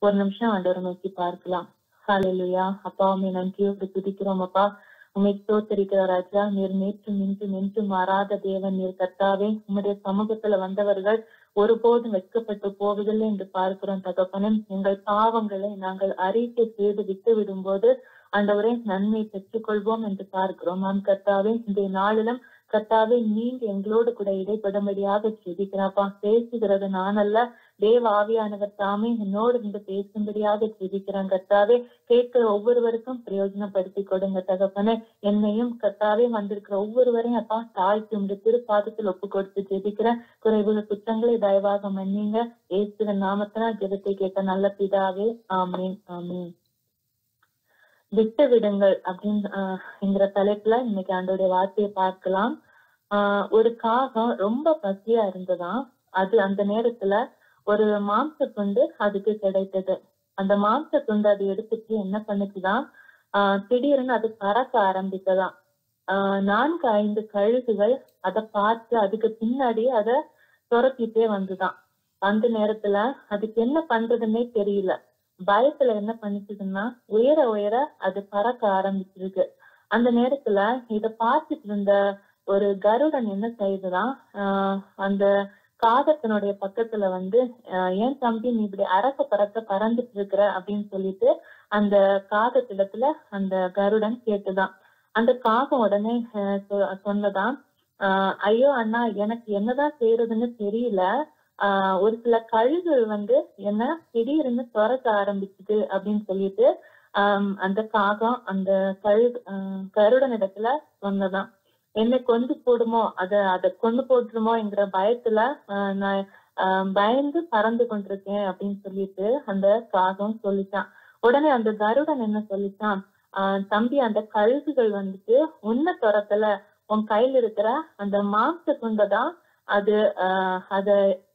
ஒரு நிமிஷம் ஆண்டவரை நோக்கி பார்க்கலாம் ஹalleluya அப்பா உண்மை நன்றியோடு துதிக்கிறோம் அப்பா உண்மை தோத்தரிக்கிற ராஜா நீர் நேற்றும் இன்றும் என்றும் மாறாத தேவன் நீர் கர்த்தாவே உம்முடைய சமூகத்துல வந்தவர்கள் ஒருபோதும் வெட்கப்பட்டு போவதில்லை என்று பார்க்கிறோம் தகப்பனே எங்கள் பாவங்களை நாங்கள் அறிக்கை செய்து விட்டு விடும்போது ஆண்டவரே நன்மை பெற்றுக்கொள்வோம் என்று பார்க்கிறோம் நாம் கர்த்தாவே இந்த நாளிலும் கர்த்தாவே நீங்க எங்களோடு கூட இடைப்படும்படியாக ஜெபிக்கிறாப்பா பேசுகிறது நான் அல்ல தேவ ஆவியானவர் தாமே என்னோடு இருந்து பேசும்படியாக ஜெபிக்கிறான் கர்த்தாவே கேட்கிற ஒவ்வொருவருக்கும் பிரயோஜனப்படுத்தி கொடுங்க தகப்பனே என்னையும் கர்த்தாவே வந்திருக்கிற ஒவ்வொருவரையும் அப்பா தாழ்த்தி உங்க திருப்பாதத்தில் ஒப்பு கொடுத்து ஜெபிக்கிறேன் குறைவுகள் குற்றங்களை தயவாக மன்னிங்க ஏசுவன் நாமத்தினால் ஜெபத்தை கேட்ட நல்ல பிதாவே ஆமீன் ஆமீன் விட்டு விடுங்கள் அப்படின்னு ஆஹ் என்கிற தலைப்புல இன்னைக்கு ஆண்டோடைய வார்த்தையை பார்க்கலாம் ஆஹ் ஒரு காகம் ரொம்ப பசியா இருந்ததாம் அது அந்த நேரத்துல ஒரு மாம்ச துண்டு அதுக்கு கிடைத்தது அந்த மாம்ச துண்டு அது எடுத்துட்டு என்ன பண்ணுச்சுதான் ஆஹ் திடீர்னு அது பறக்க ஆரம்பித்ததாம் ஆஹ் நான்கு ஐந்து கழுகுகள் அதை பார்த்து அதுக்கு பின்னாடி அதை துரத்திட்டே வந்துதான் அந்த நேரத்துல அதுக்கு என்ன பண்றதுன்னே தெரியல பயத்துல என்ன பண்ணிச்சுதுன்னா உயர உயர அது பறக்க ஆரம்பிச்சிருக்கு அந்த நேரத்துல இத பார்த்துட்டு இருந்த ஒரு கருடன் என்ன செய்யுதுதான் ஆஹ் அந்த காகத்தினுடைய பக்கத்துல வந்து ஆஹ் ஏன் தம்பி நீ இப்படி அரக்க பறக்க பறந்துட்டு இருக்கிற அப்படின்னு சொல்லிட்டு அந்த காகத்திடத்துல அந்த கருடன் கேட்டுதான் அந்த காகம் உடனே ஆஹ் சொ- சொன்னதாம் ஆஹ் ஐயோ அண்ணா எனக்கு என்னதான் செய்யறதுன்னு தெரியல ஆஹ் ஒரு சில கழுகுகள் வந்து என்ன திடீர்னு துரத்த ஆரம்பிச்சுது அப்படின்னு சொல்லிட்டு ஆஹ் அந்த காகம் அந்த கழுகு ஆஹ் கருடன் இடத்துல சொன்னதாம் என்னை கொண்டு போடுமோ அத அத கொண்டு போட்டுருமோ என்கிற பயத்துல ஆஹ் நான் ஆஹ் பயந்து பறந்து கொண்டிருக்கேன் அப்படின்னு சொல்லிட்டு அந்த காகம் சொல்லிச்சான் உடனே அந்த கருடன் என்ன சொல்லிச்சான் ஆஹ் தம்பி அந்த கழுகுகள் வந்துட்டு உன்ன துரத்துல உன் கையில இருக்கிற அந்த மாம்ச துண்டை தான் அது ஆஹ் அத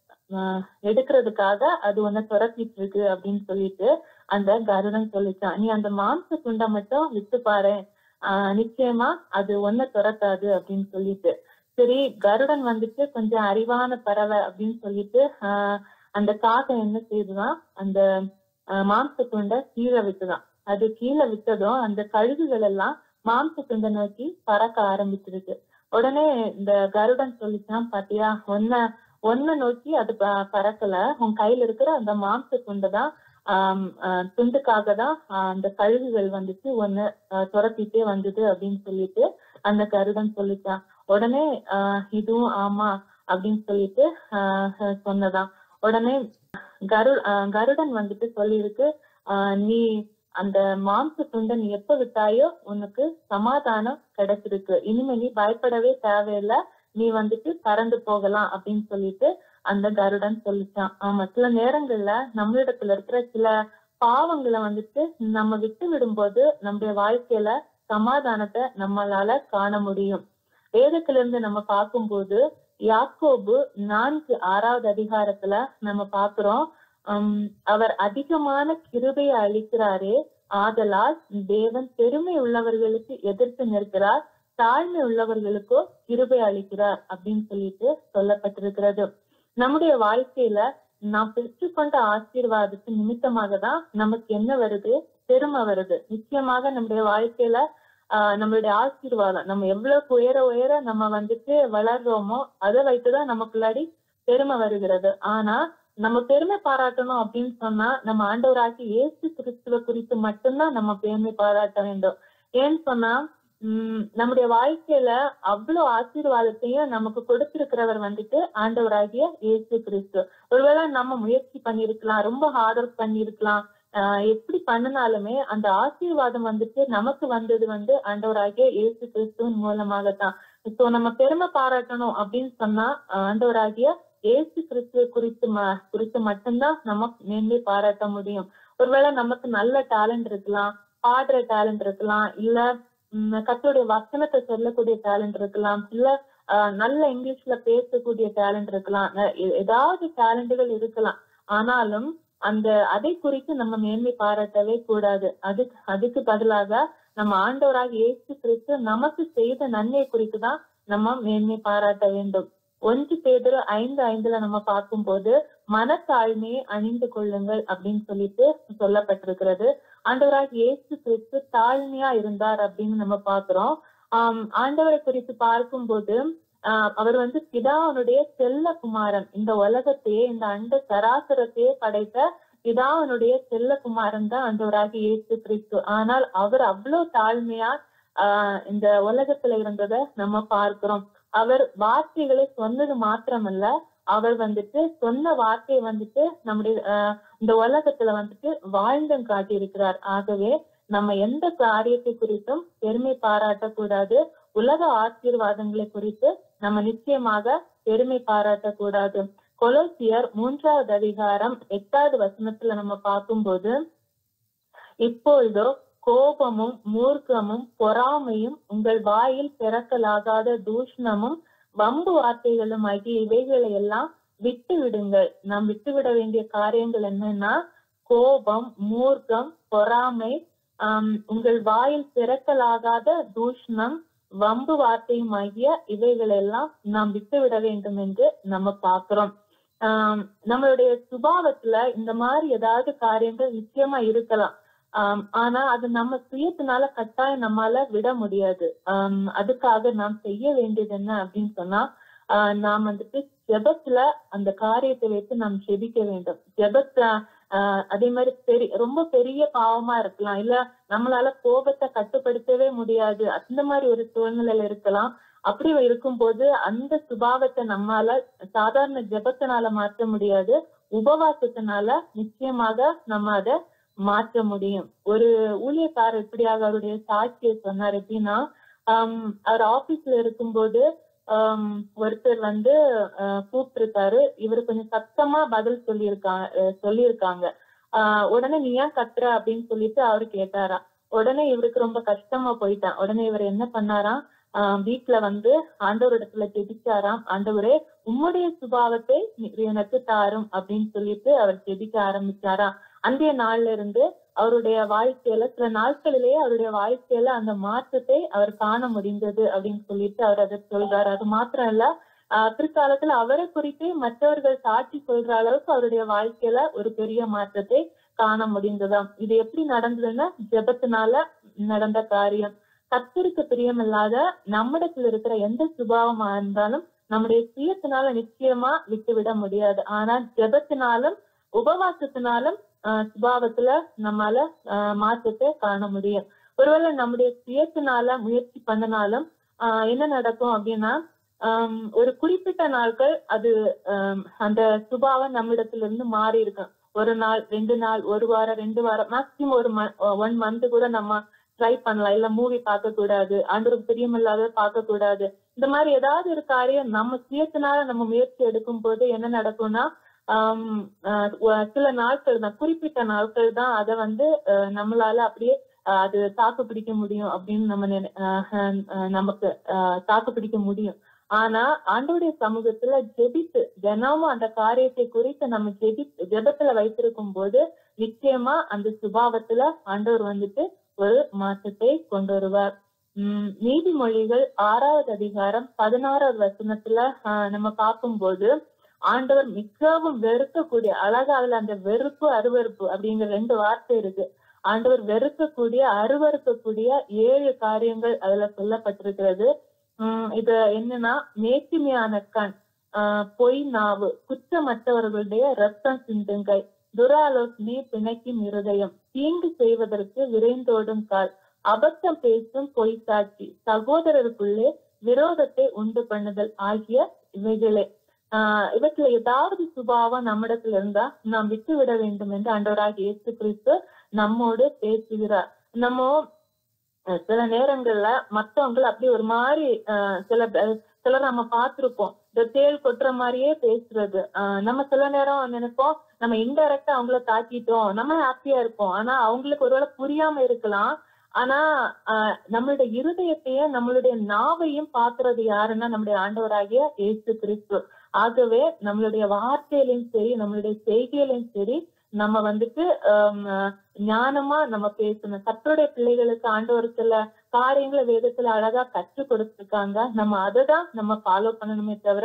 ஆஹ் எடுக்கிறதுக்காக அது உன்னை துரத்திட்டு இருக்கு அப்படின்னு சொல்லிட்டு அந்த கருடன் சொல்லிச்சான் நீ அந்த மாம்ச துண்டை மட்டும் வித்து பாரு ஆஹ் நிச்சயமா அது ஒன்ன துரத்தாது அப்படின்னு சொல்லிட்டு சரி கருடன் வந்துட்டு கொஞ்சம் அறிவான பறவை அப்படின்னு சொல்லிட்டு ஆஹ் அந்த காகம் என்ன செய்யுதுதான் அந்த ஆஹ் மாம்ச துண்டை கீழே விட்டுதான் அது கீழே விட்டதும் அந்த கழுகுகள் எல்லாம் மாம்ச துண்டை நோக்கி பறக்க ஆரம்பிச்சிருக்கு உடனே இந்த கருடன் சொல்லிச்சான் பாத்தியா ஒன்ன ஒன்ன நோக்கி அது ப- பறக்கல உன் கையில இருக்கிற அந்த மாம்ச துண்டை தான் ஆஹ் ஆஹ் துண்டுக்காக தான் ஆஹ் அந்த கழுகுகள் வந்துட்டு ஒன்னு துரத்திட்டே வந்தது அப்படின்னு சொல்லிட்டு அந்த கருடன் சொல்லிட்டான் உடனே ஆஹ் இதுவும் ஆமா அப்படின்னு சொல்லிட்டு ஆஹ் சொன்னதாம் உடனே கரு ஆஹ் கருடன் வந்துட்டு சொல்லியிருக்கு ஆஹ் நீ அந்த மாம்ச துண்டை நீ எப்ப விட்டாயோ உனக்கு சமாதானம் கிடைச்சிருக்கு இனிமே நீ பயப்படவே தேவையில்லை நீ வந்துட்டு பறந்து போகலாம் அப்படின்னு சொல்லிட்டு அந்த கருடன் சொல்லிச்சான் ஆமா சில நேரங்கள்ல நம்மளிடத்துல இருக்கிற சில பாவங்களை வந்துட்டு நம்ம விட்டு விடும்போது நம்முடைய வாழ்க்கையில சமாதானத்தை நம்மளால காண முடியும் வேதத்துல இருந்து நம்ம பார்க்கும்போது யாக்கோபு நான்கு ஆறாவது அதிகாரத்துல நம்ம பாக்குறோம் உம் அவர் அதிகமான கிருபையை அளிக்கிறாரே ஆதலால் தேவன் பெருமை உள்ளவர்களுக்கு எதிர்த்து நிற்கிறார் தாழ்மை உள்ளவர்களுக்கோ கிருபை அளிக்கிறார் அப்படின்னு சொல்லிட்டு சொல்லப்பட்டிருக்கிறது நம்முடைய வாழ்க்கையில நாம் பெற்றுக்கொண்ட ஆசீர்வாதத்து நிமித்தமாக தான் நமக்கு என்ன வருது பெருமை வருது நிச்சயமாக நம்முடைய வாழ்க்கையில ஆஹ் நம்மளுடைய ஆசீர்வாதம் நம்ம எவ்வளவு உயர உயர நம்ம வந்துட்டு வளர்றோமோ அதை வைத்துதான் நமக்குள்ளாடி பெருமை வருகிறது ஆனா நம்ம பெருமை பாராட்டணும் அப்படின்னு சொன்னா நம்ம ஆண்டவராகி இயேசு கிறிஸ்துவ குறித்து மட்டும்தான் நம்ம பெருமை பாராட்ட வேண்டும் ஏன்னு சொன்னா உம் நம்முடைய வாழ்க்கையில அவ்வளவு ஆசீர்வாதத்தையும் நமக்கு கொடுத்திருக்கிறவர் வந்துட்டு ஆண்டவராகிய இயேசு கிறிஸ்து ஒருவேளை நம்ம முயற்சி பண்ணிருக்கலாம் ரொம்ப ஹார்ட் ஒர்க் பண்ணிருக்கலாம் ஆஹ் எப்படி பண்ணினாலுமே அந்த ஆசீர்வாதம் வந்துட்டு நமக்கு வந்தது வந்து ஆண்டவராகிய இயேசு கிறிஸ்துவின் மூலமாகத்தான் இப்போ நம்ம பெருமை பாராட்டணும் அப்படின்னு சொன்னா ஆஹ் ஆண்டவராகிய இயேசு கிறிஸ்துவ குறித்து ம குறித்து மட்டும்தான் நம்ம மேன்மை பாராட்ட முடியும் ஒருவேளை நமக்கு நல்ல டேலண்ட் இருக்கலாம் பாடுற டேலண்ட் இருக்கலாம் இல்ல உம் கர்த்தருடைய வசனத்தை சொல்லக்கூடிய டேலண்ட் இருக்கலாம் இல்ல ஆஹ் நல்ல இங்கிலீஷ்ல பேசக்கூடிய டேலண்ட் இருக்கலாம் அஹ் எ- ஏதாவது டேலண்ட்கள் இருக்கலாம் ஆனாலும் அந்த அதை குறித்து நம்ம மேன்மை பாராட்டவே கூடாது அதுக்கு அதுக்கு பதிலாக நம்ம ஆண்டவராக இயேசு கிறிஸ்து நமக்கு செய்த நன்மை குறித்து தான் நம்ம மேன்மை பாராட்ட வேண்டும் ஒன்று பேதர் ஐந்து ஐந்துல நம்ம பார்க்கும்போது மனத்தாழ்மையை அணிந்து கொள்ளுங்கள் அப்படின்னு சொல்லிட்டு சொல்லப்பட்டிருக்கிறது ஆண்டவராக இயேசு கிறிஸ்து தாழ்மையா இருந்தார் அப்படின்னு நம்ம பாக்குறோம் ஆஹ் ஆண்டவரை குறித்து பார்க்கும்போது ஆஹ் அவர் வந்து பிதாவனுடைய செல்ல குமாரன் இந்த உலகத்தையே இந்த அண்ட சராசரத்தையே படைத்த பிதாவனுடைய செல்ல குமாரன் தான் ஆண்டவராக இயேசு கிறிஸ்து ஆனால் அவர் அவ்வளவு தாழ்மையா ஆஹ் இந்த உலகத்துல இருந்ததை நம்ம பார்க்கிறோம் அவர் வார்த்தைகளை சொன்னது மாத்திரமல்ல அவர் வந்துட்டு சொன்ன வார்த்தையை வந்துட்டு நம்முடைய ஆஹ் இந்த உலகத்துல வந்துட்டு வாழ்ந்தம் காட்டியிருக்கிறார் ஆகவே நம்ம எந்த காரியத்தை குறித்தும் பெருமை பாராட்டக்கூடாது உலக ஆசீர்வாதங்களை குறித்து நம்ம நிச்சயமாக பெருமை பாராட்டக்கூடாது கொலோசியர் மூன்றாவது அதிகாரம் எட்டாவது வசனத்துல நம்ம பார்க்கும்போது இப்பொழுதோ கோபமும் மூர்க்கமும் பொறாமையும் உங்கள் வாயில் பிறக்கலாகாத தூஷணமும் வம்பு வார்த்தைகளும் ஆகிய இவைகளை எல்லாம் விட்டு விடுங்கள் நாம் விட்டுவிட வேண்டிய காரியங்கள் என்னன்னா கோபம் மூர்க்கம் பொறாமை ஆஹ் உங்கள் வாயில் பிறக்கலாகாத தூஷணம் வம்பு வார்த்தையும் ஆகிய இவைகளெல்லாம் நாம் விட்டுவிட வேண்டும் என்று நம்ம பார்க்கிறோம் ஆஹ் நம்மளுடைய சுபாவத்துல இந்த மாதிரி ஏதாவது காரியங்கள் நிச்சயமா இருக்கலாம் ஆஹ் ஆனா அது நம்ம சுயத்தினால கட்டாயம் நம்மால விட முடியாது ஆஹ் அதுக்காக நாம் செய்ய வேண்டியது என்ன அப்படின்னு சொன்னா ஆஹ் நாம் வந்துட்டு ஜெபத்துல அந்த காரியத்தை வைத்து நாம் ஜெபிக்க வேண்டும் ஜெபத்த ஆஹ் அதே மாதிரி பெரிய ரொம்ப பெரிய பாவமா இருக்கலாம் இல்ல நம்மளால கோபத்தை கட்டுப்படுத்தவே முடியாது அந்த மாதிரி ஒரு சூழ்நிலையில இருக்கலாம் அப்படி இருக்கும்போது அந்த சுபாவத்தை நம்மால சாதாரண ஜெபத்தினால மாற்ற முடியாது உபவாசத்தினால நிச்சயமாக நம்ம அதை மாற்ற முடியும் ஒரு ஊழியக்காரர் இப்படியாக அவருடைய சாட்சியை சொன்னார் எப்படின்னா ஆஹ் அவர் ஆபீஸ்ல இருக்கும்போது ஆஹ் ஒருத்தர் வந்து கூப்பிட்டிருக்காரு இவரு கொஞ்சம் சத்தமா பதில் சொல்லியிருக்காங்க சொல்லியிருக்காங்க ஆஹ் உடனே நீ ஏன் கத்துற அப்படின்னு சொல்லிட்டு அவரு கேட்டாராம் உடனே இவருக்கு ரொம்ப கஷ்டமா போயிட்டான் உடனே இவர் என்ன பண்ணாராம் ஆஹ் வீட்டுல வந்து ஆண்டவரிடத்துல ஜெபிச்சாராம் ஆண்டவரே உம்முடைய சுபாவத்தை எனக்கு தாரும் அப்படின்னு சொல்லிட்டு அவர் ஜெபிக்க ஆரம்பிச்சாராம் அன்றைய நாள்ல இருந்து அவருடைய வாழ்க்கையில சில நாட்களிலேயே அவருடைய வாழ்க்கையில அந்த மாற்றத்தை அவர் காண முடிந்தது அப்படின்னு சொல்லிட்டு அவர் அதை சொல்றாரு அது மாத்திரம் இல்ல ஆஹ் பிற்காலத்துல அவரை குறித்து மற்றவர்கள் சாட்சி சொல்ற அளவுக்கு அவருடைய வாழ்க்கையில ஒரு பெரிய மாற்றத்தை காண முடிந்ததாம் இது எப்படி நடந்ததுன்னா ஜெபத்தினால நடந்த காரியம் கத்திற்கு பிரியமில்லாத நம்மிடத்துல இருக்கிற எந்த சுபாவமா இருந்தாலும் நம்முடைய சுயத்தினால நிச்சயமா விட்டுவிட முடியாது ஆனா ஜெபத்தினாலும் உபவாசத்தினாலும் ஆஹ் சுபாவத்துல நம்மால ஆஹ் மாற்றத்தை காண முடியும் ஒருவேளை நம்முடைய சுயத்தினால முயற்சி பண்ணனாலும் ஆஹ் என்ன நடக்கும் அப்படின்னா ஆஹ் ஒரு குறிப்பிட்ட நாட்கள் அது ஆஹ் அந்த சுபாவம் நம்மிடத்துல இருந்து மாறி இருக்கும் ஒரு நாள் ரெண்டு நாள் ஒரு வாரம் ரெண்டு வாரம் மேக்சிமம் ஒரு ஒன் மந்த் கூட நம்ம ட்ரை பண்ணலாம் இல்ல மூவி பார்க்க கூடாது ஆண்டவருக்கு பிரியமில்லாத பார்க்க கூடாது இந்த மாதிரி ஏதாவது ஒரு காரியம் நம்ம சுயத்தினால நம்ம முயற்சி எடுக்கும் போது என்ன நடக்கும்னா சில நாட்கள் தான் குறிப்பிட்ட நாட்கள் தான் அதை வந்து நம்மளால அப்படியே அது தாக்கு பிடிக்க முடியும் அப்படின்னு நம்ம நமக்கு தாக்கு பிடிக்க முடியும் ஆனா ஆண்டோடைய சமூகத்துல ஜெபித்து தினமும் அந்த காரியத்தை குறித்து நம்ம ஜெபி ஜெபத்துல வைத்திருக்கும் போது நிச்சயமா அந்த சுபாவத்துல ஆண்டவர் வந்துட்டு ஒரு மாற்றத்தை கொண்டு வருவார் உம் நீதிமொழிகள் ஆறாவது அதிகாரம் பதினாறாவது வசனத்துல ஆஹ் நம்ம பார்க்கும்போது ஆண்டவர் மிகவும் வெறுக்கக்கூடிய அழகா அதுல அந்த வெறுப்பு அருவறுப்பு அப்படிங்கிற ரெண்டு வார்த்தை இருக்கு ஆண்டவர் வெறுக்கக்கூடிய அருவறுக்கக்கூடிய ஏழு காரியங்கள் அதுல சொல்லப்பட்டிருக்கிறது உம் இது என்னன்னா மேய்ச்சிமையான கண் ஆஹ் பொய் நாவு குற்றமற்றவர்களுடைய ரத்தம் சிந்துங்கை துராலோசனை பிணைக்கும் இருதயம் தீங்கு செய்வதற்கு விரைந்தோடும் கால் அபத்தம் பேசும் பொய் சாட்சி சகோதரருக்குள்ளே விரோதத்தை உண்டு பண்ணுதல் ஆகிய இவைகளே ஆஹ் இவற்றுல ஏதாவது சுபாவம் நம்மிடத்துல இருந்தா நாம் விட்டு விட வேண்டும் என்று ஆண்டவராக இயேசு கிறிஸ்து நம்மோடு பேசுகிறார் நம்ம சில நேரங்கள்ல மத்தவங்களை அப்படி ஒரு மாதிரி ஆஹ் சில சிலர் நம்ம பார்த்திருப்போம் இந்த தேள் கொட்டுற மாதிரியே பேசுறது ஆஹ் நம்ம சில நேரம் நினைப்போம் நம்ம இன்டைரக்டா அவங்கள தாக்கிட்டோம் நம்ம ஹாப்பியா இருப்போம் ஆனா அவங்களுக்கு ஒருவேளை புரியாம இருக்கலாம் ஆனா ஆஹ் நம்மளுடைய இருதயத்தையும் நம்மளுடைய நாவையும் பாக்குறது யாருன்னா நம்முடைய ஆண்டவராகிய இயேசு கிறிஸ்து ஆகவே நம்மளுடைய வார்த்தையிலையும் சரி நம்மளுடைய செய்கையிலையும் சரி நம்ம வந்துட்டு ஞானமா நம்ம பேசணும் கத்தருடைய பிள்ளைகளுக்கு ஆண்டவர் சில காரியங்களை வேதத்துல அழகா கற்றுக் கொடுத்துருக்காங்க நம்ம அதை தான் நம்ம ஃபாலோ பண்ணணுமே தவிர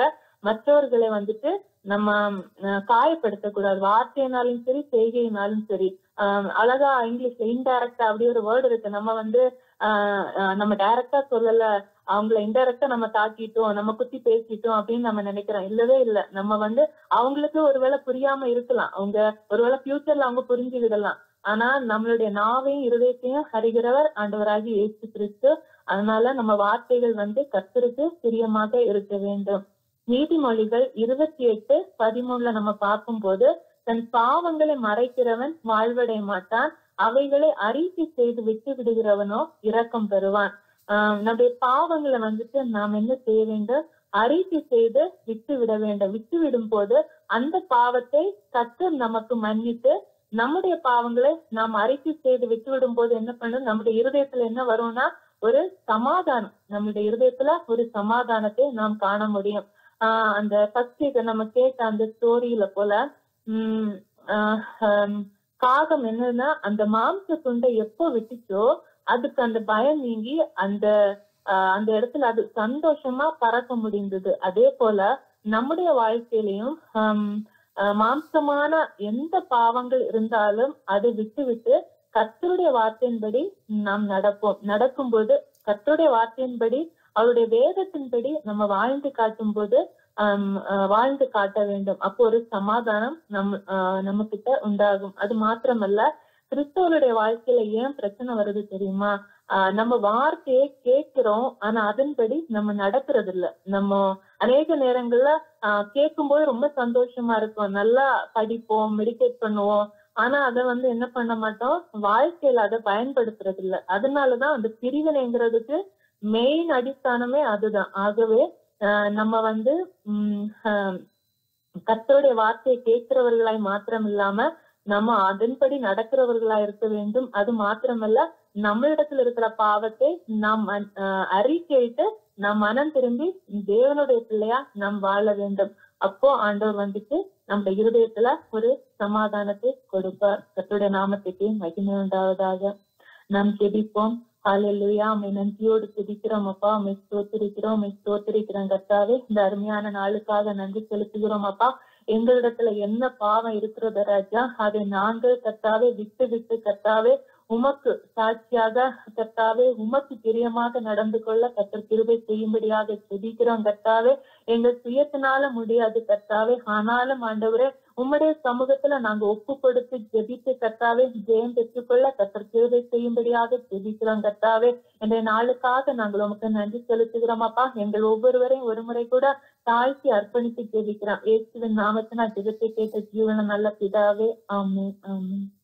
மற்றவர்களை வந்துட்டு நம்ம அஹ், காயப்படுத்தக்கூடாது வார்த்தையினாலும் சரி செய்கையினாலும் சரி ஆஹ் அழகா இங்கிலீஷ்ல இன்டைரக்டா அப்படி ஒரு வேர்டு இருக்கு நம்ம வந்து ஆஹ் ஆஹ் நம்ம டைரக்டா சொல்லல அவங்கள இன்டைரக்டா நம்ம தாக்கிட்டோம் நம்ம குத்தி பேசிட்டோம் அப்படின்னு நம்ம நினைக்கிறோம் இல்லவே இல்ல நம்ம வந்து அவங்களுக்கு ஒருவேளை புரியாம இருக்கலாம் அவங்க ஒருவேளை ஃபியூச்சர்ல அவங்க புரிஞ்சு விடலாம் ஆனா நம்மளுடைய நாவையும் இருதயத்தையும் அறிகிறவர் ஆண்டவராகி இயேசு கிறிஸ்து அதனால நம்ம வார்த்தைகள் வந்து கர்த்தருக்கு பிரியமாக இருக்க வேண்டும் நீதிமொழிகள் இருபத்தி எட்டு பதிமூணுல நம்ம பார்க்கும்போது தன் பாவங்களை மறைக்கிறவன் வாழ்வடைய மாட்டான் அவைகளை அறிக்கை செய்து விட்டு விடுகிறவனோ இரக்கம் பெறுவான் ஆஹ் நம்முடைய பாவங்களை வந்துட்டு நாம் என்ன செய்ய வேண்டும் அறிக்கை செய்து விட்டு விட வேண்டும் விட்டு விடும் போது அந்த பாவத்தை கர்த்தர் நமக்கு மன்னித்து நம்முடைய பாவங்களை நாம் அறிக்கை செய்து விட்டு விடும் போது என்ன பண்ணும் நம்முடைய இருதயத்துல என்ன வரும்னா ஒரு சமாதானம் நம்முடைய இருதயத்துல ஒரு சமாதானத்தை நாம் காண முடியும் ஆஹ் அந்த ஃபர்ஸ்ட் நம்ம கேட்ட அந்த ஸ்டோரியில போல உம் ஆஹ் ஹம், காகம் என்னன்னா அந்த மாம்ச துண்டை எப்போ விட்டுச்சோ அதுக்கு அந்த பயம் நீங்கி அந்த ஆஹ் அந்த இடத்துல அது சந்தோஷமா பறக்க முடிந்தது அதே போல நம்முடைய வாழ்க்கையிலையும் ஹம், ஆஹ் மாம்சமான எந்த பாவங்கள் இருந்தாலும் அதை விட்டு விட்டு கர்த்தருடைய வார்த்தையின்படி நாம் நடப்போம் நடக்கும்போது கர்த்தருடைய வார்த்தையின்படி அவருடைய வேதத்தின்படி நம்ம வாழ்ந்து காட்டும் போது ஆஹ் ஆஹ் வாழ்ந்து காட்ட வேண்டும் அப்போ ஒரு சமாதானம் நம் நம்ம கிட்ட உண்டாகும் அது மாத்திரமல்ல கிறிஸ்தவருடைய வாழ்க்கையில ஏன் பிரச்சனை வருது தெரியுமா ஆஹ் நம்ம வார்த்தையை கேட்கிறோம் ஆனா அதன்படி நம்ம நடக்கிறது இல்ல நம்ம அநேக நேரங்கள்ல ஆஹ் கேட்கும்போது ரொம்ப சந்தோஷமா இருக்கும் நல்லா படிப்போம் மெடிடேட் பண்ணுவோம் ஆனா அதை வந்து என்ன பண்ண மாட்டோம் வாழ்க்கையில அதை பயன்படுத்துறது இல்ல அதனாலதான் அந்த பிரிவினைங்கிறதுக்கு மெயின் அடிஸ்தானமே அதுதான் ஆகவே ஆஹ் நம்ம வந்து உம் ஆஹ் கர்த்தருடைய வார்த்தையை கேட்கிறவர்களாய் மாத்திரம் இல்லாம நம்ம அதன்படி நடக்கிறவர்களா இருக்க வேண்டும் அது மாத்திரமல்ல நம்மளிடத்துல இருக்கிற பாவத்தை நாம் மன்- ஆஹ் அறிக்கையிட்டு நாம் மனம் திரும்பி தேவனுடைய பிள்ளையா நாம் வாழ வேண்டும் அப்போ ஆண்டவர் வந்துட்டு நம்ம இருதயத்துல ஒரு சமாதானத்தை கொடுப்பார் கர்த்தருடைய நாமத்துக்கு மகிமை உண்டாவதாக நாம் ஜெபிப்போம் ஹalleluya உம்மை நன்றியோடு துதிக்கிறோம் அப்பா உம்மை ஸ்தோத்திரிக்கிறோம் உம்மை ஸ்தோத்திரிக்கிறோம் கர்த்தாவே இந்த அருமையான நாளுக்காக நன்றி செலுத்துகிறோம் அப்பா எங்களிடத்துல என்ன பாவம் இருக்கிறது ராஜா அதை நாங்கள் கர்த்தாவே விட்டு விட்டு கர்த்தாவே உமக்கு சாட்சியாக கர்த்தாவே உமக்கு பிரியமாக நடந்து கொள்ள கர்த்தர் கிருபை செய்யும்படியாக துதிக்கிறோம் கர்த்தாவே எங்கள் சுயத்தினால முடியாது கர்த்தாவே ஆனாலும் ஆண்டவரே உம்முடைய சமூகத்துல நாங்க ஒப்பு கொடுத்து ஜெபித்து கர்த்தாவே ஜெயம் பெற்றுக்கொள்ள கர்த்தர் கிருபை செய்யும்படியாக ஜெபிக்கிறோம் கர்த்தாவே இன்றைய நாளுக்காக நாங்கள் உமக்கு நன்றி செலுத்துகிறோம் அப்பா எங்கள் ஒவ்வொருவரையும் ஒரு முறை கூட தாழ்த்தி அர்ப்பணித்து ஜெபிக்கிறோம் இயேசுவின் நாமத்தினா ஜெபத்தை கேட்ட ஜீவன நல்ல பிதாவே ஆமென் ஆமென்